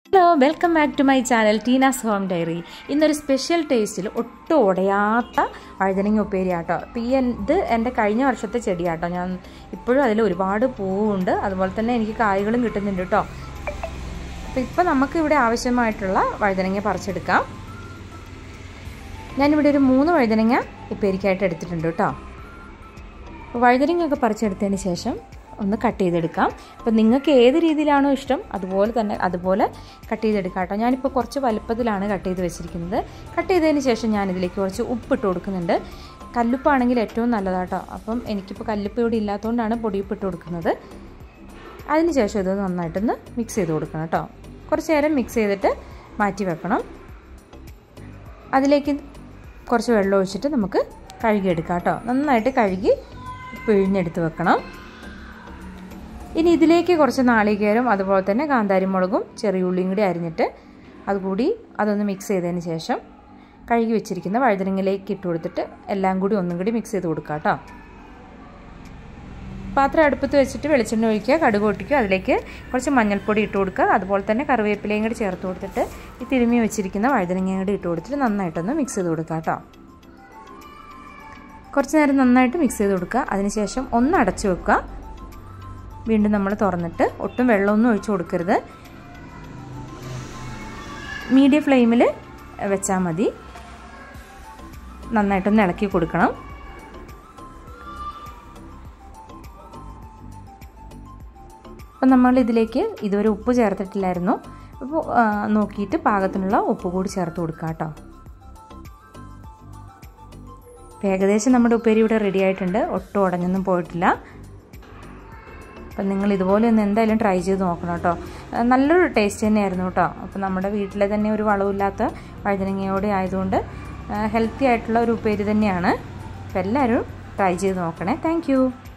hello welcome back to my channel Teena's home diary ഇന്നൊരു special ടേസ്റ്റിൽ ഒട്ടും ഉടയാത്ത വഴുതനങ്ങ ഉപ്പേരി ആട്ടോ അപ്പോൾ ഈ ഇത് എൻ്റെ കഴിഞ്ഞ വർഷത്തെ ചെടിയാട്ടോ ഞാൻ ഇപ്പോഴും അതിൽ ഒരുപാട് പൂവുണ്ട് അതുപോലെ തന്നെ എനിക്ക് കായ്കളും കിട്ടുന്നുണ്ട് കേട്ടോ അപ്പോൾ ഇപ്പോൾ നമുക്ക് ഇവിടെ ആവശ്യമായിട്ടുള്ള വഴുതനങ്ങ പറിച്ചെടുക്കാം ഞാനിവിടെ ഒരു മൂന്ന് വഴുതനങ്ങ ഉപ്പേരിക്കായിട്ട് എടുത്തിട്ടുണ്ട് കേട്ടോ അപ്പോൾ വഴുതനങ്ങയൊക്കെ പറിച്ചെടുത്തതിന് ശേഷം ഒന്ന് കട്ട് ചെയ്തെടുക്കാം അപ്പോൾ നിങ്ങൾക്ക് ഏത് രീതിയിലാണോ ഇഷ്ടം അതുപോലെ തന്നെ അതുപോലെ കട്ട് ചെയ്തെടുക്കാം കേട്ടോ ഞാനിപ്പോൾ കുറച്ച് വലുപ്പത്തിലാണ് കട്ട് ചെയ്ത് വെച്ചിരിക്കുന്നത് കട്ട് ചെയ്തതിന് ശേഷം ഞാനിതിലേക്ക് കുറച്ച് ഉപ്പിട്ട് കൊടുക്കുന്നുണ്ട് കല്ലുപ്പാണെങ്കിൽ ഏറ്റവും നല്ലതാട്ടോ അപ്പം എനിക്കിപ്പോൾ കല്ലുപ്പ് ഇവിടെ ഇല്ലാത്തതുകൊണ്ടാണ് പൊടിയുപ്പിട്ട് കൊടുക്കുന്നത് അതിന് ശേഷം ഇത് നന്നായിട്ടൊന്ന് മിക്സ് ചെയ്ത് കൊടുക്കണം കേട്ടോ കുറച്ച് നേരം മിക്സ് ചെയ്തിട്ട് മാറ്റി വെക്കണം അതിലേക്ക് കുറച്ച് വെള്ളം ഒഴിച്ചിട്ട് നമുക്ക് കഴുകിയെടുക്കാം കേട്ടോ നന്നായിട്ട് കഴുകി പിഴിഞ്ഞെടുത്ത് വെക്കണം ഇനി ഇതിലേക്ക് കുറച്ച് നാളികേരം അതുപോലെ തന്നെ കാന്താരിമുളകും ചെറിയ ഉള്ളിയും കൂടി അരിഞ്ഞിട്ട് അതുകൂടി അതൊന്ന് മിക്സ് ചെയ്തതിന് ശേഷം കഴുകി വെച്ചിരിക്കുന്ന വഴുതനങ്ങയിലേക്ക് ഇട്ട് കൊടുത്തിട്ട് എല്ലാം കൂടി ഒന്നും കൂടി മിക്സ് ചെയ്ത് കൊടുക്കുക കേട്ടോ പാത്രം അടുപ്പത്ത് വെച്ചിട്ട് വെളിച്ചെണ്ണ ഒഴിക്കുക കടുക് പൊട്ടിക്കുക അതിലേക്ക് കുറച്ച് മഞ്ഞൾപ്പൊടി ഇട്ട് കൊടുക്കുക അതുപോലെ തന്നെ കറിവേപ്പിലയും കൂടി ചേർത്ത് കൊടുത്തിട്ട് ഈ തിരുമ്മി വെച്ചിരിക്കുന്ന വഴുതനങ്ങയും കൂടി ഇട്ട് കൊടുത്തിട്ട് നന്നായിട്ടൊന്ന് മിക്സ് ചെയ്ത് കൊടുക്കുക കേട്ടോ കുറച്ച് നേരം നന്നായിട്ട് മിക്സ് ചെയ്ത് കൊടുക്കുക അതിനുശേഷം ഒന്ന് അടച്ചു വെക്കുക വീണ്ടും നമ്മൾ തുറന്നിട്ട് ഒട്ടും വെള്ളമൊന്നും ഒഴിച്ചു കൊടുക്കരുത് മീഡിയം ഫ്ലെയിമിൽ വെച്ചാൽ മതി നന്നായിട്ടൊന്ന് ഇളക്കി കൊടുക്കണം അപ്പം നമ്മൾ ഇതിലേക്ക് ഇതുവരെ ഉപ്പ് ചേർത്തിട്ടില്ലായിരുന്നു അപ്പോൾ നോക്കിയിട്ട് പാകത്തിനുള്ള ഉപ്പ് കൂടി ചേർത്ത് കൊടുക്കുക കേട്ടോ ഏകദേശം നമ്മുടെ ഉപ്പേരി ഇവിടെ റെഡി ആയിട്ടുണ്ട് ഒട്ടും ഉടഞ്ഞൊന്നും പോയിട്ടില്ല അപ്പം നിങ്ങൾ ഇതുപോലെ ഒന്ന് എന്തായാലും ട്രൈ ചെയ്ത് നോക്കണം കേട്ടോ നല്ലൊരു ടേസ്റ്റ് തന്നെയായിരുന്നു കേട്ടോ അപ്പം നമ്മുടെ വീട്ടിലെ തന്നെ ഒരു വളവില്ലാത്ത വഴുതനങ്ങയോടെ ആയതുകൊണ്ട് ഹെൽത്തി ആയിട്ടുള്ള ഒരു ഉപ്പേരി തന്നെയാണ് അപ്പം എല്ലാവരും ട്രൈ ചെയ്ത് നോക്കണേ താങ്ക്